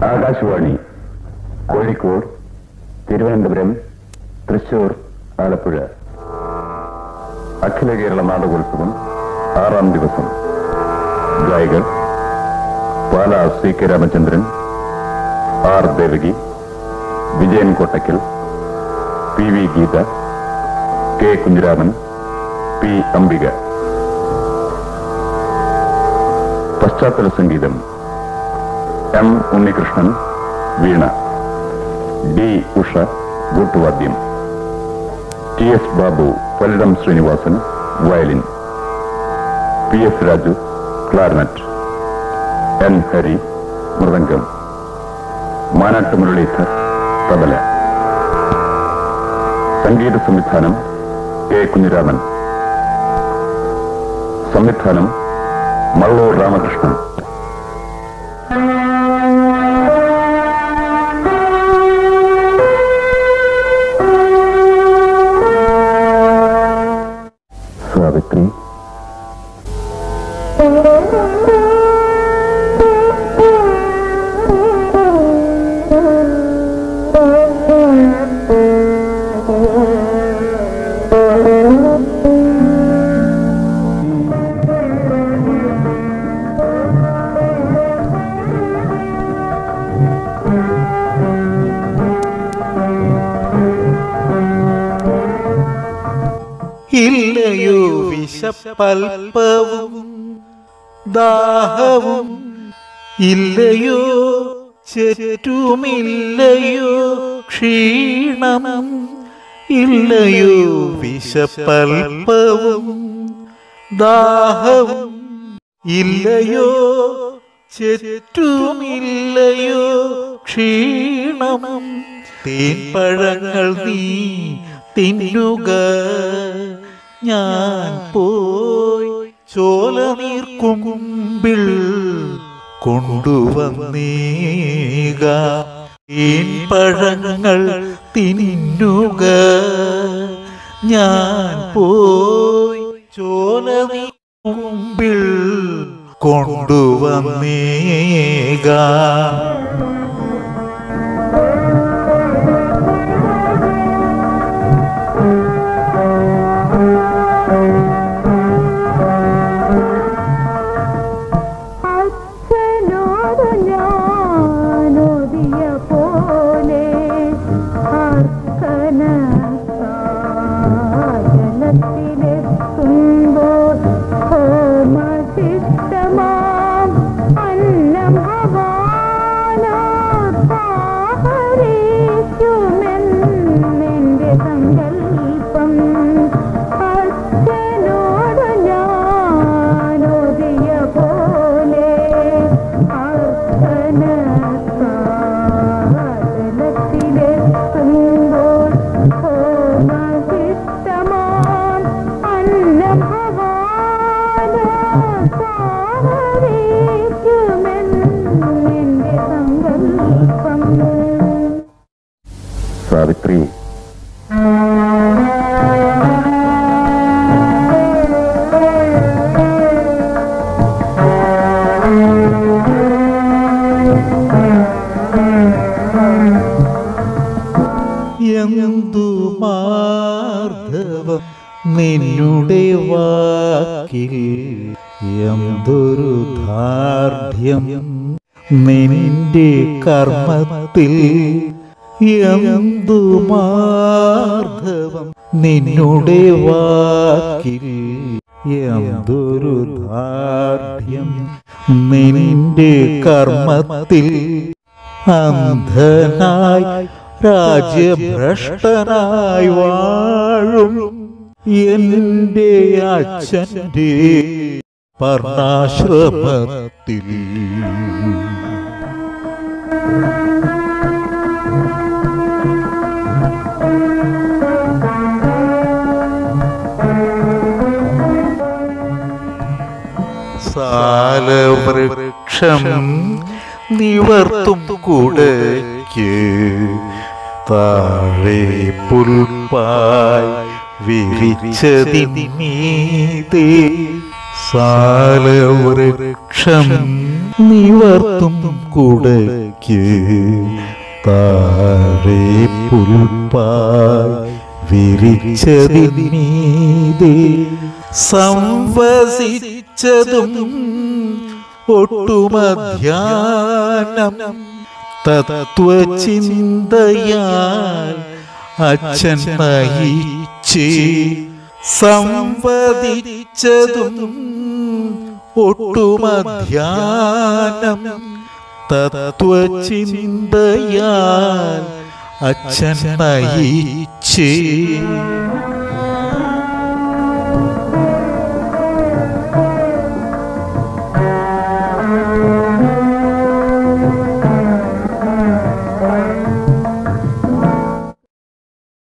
ആകാശവാണി കോഴിക്കോട് തിരുവനന്തപുരം തൃശൂർ ആലപ്പുഴ അഖില കേരള നാടകോത്സവം ആറാം ദിവസം ഗായകർ Pala C K Ramachandran R Devaki Vijayan Kottakkal P V Geetha K Kunhiraman P Ambika പശ്ചാത്തല സംഗീതം എം ഉണ്ണികൃഷ്ണൻ വീണ ഡി ഉഷ കൂട്ടുവാദ്യം T S Babu Kollam Sreenivasan violin P S Raju clarinet N Hari mridangam Manattu Muralidhar tabla സംഗീത സംവിധാനം കെ കുഞ്ഞിരാമൻ സംവിധാനം മള്ളൂർ രാമകൃഷ്ണൻ സാവിത്രി ഇല്ലയോ വിശപ്പൽപ്പവും ദാഹവും ഇല്ലയോ ചെറ്റുമില്ലയോ ക്ഷീണം ഇല്ലയോ വിശപ്പൽപ്പവും ദാഹവും ഇല്ലയോ ചെറ്റുമില്ലയോ ക്ഷീണം തേൻപഴങ്ങൾ നീ തിന്നുക ഞാൻ പോയി ചോല നീർക്കുമ്പിൾ കൊണ്ടുവന്നേക തേൻപഴങ്ങൾ തിന്നുക ഞാൻ പോയി ചോല നീർക്കുമ്പിൾ കൊണ്ടുവന്നേക അച്ഛനോട് ഞാനൊതിയ പോലെ അർക്കന ജലത്തിലെത്തുമ്പോൾ ഹോമശിഷ്ടമാം അന്നം ഹവാനാഹരിക്കുമെന്നെന്റെ സങ്കൽപ്പം അച്ഛനോട് ഞാനൊതിയ പോലെ അർച്ചനത്തിലെത്തുമ്പോൾ ഹോമഹിഷ്ടമാം അന്നം ഹവാനാഹരിക്കുമെന്നെന്റെ സങ്കൽപ്പം സാവിത്രി എന്തു മാർദ്ദവം നിന്നുടെ വാക്കിൽ എന്തൊരു ദാർഢ്യം നിന്റെ കർമ്മത്തിൽ എന്തു മാർദ്ദവം നിന്നുടെ വാക്കിൽ എന്തൊരു ദാർഢ്യം നിന്റെ കർമ്മത്തിൽ അന്ധനായി രാജ്യഭ്രഷ്ടനായി വാഴും എന്റെ അച്ഛന്റെ പർണാശ്രമത്തിൽ സാലവൃക്ഷം നിവർത്തും കുടയ്ക്ക് താഴെ പുൽപ്പായി വിരിച്ചതിന്മീതേ സാലവൃക്ഷം നിവർത്തും കുടയ്ക്ക് താഴെ പുൽപ്പായി വിരിച്ചതിനീതേ സംവസിച്ചതും ഒട്ടുമധ്യാനം തത്വചിന്തയാൽ അച്ഛൻ നയിച്ചേ സംവദിച്ചതും ഒട്ടുമധ്യാനം തത്വചിന്തയാൽ അച്ഛൻ നയിച്ചേ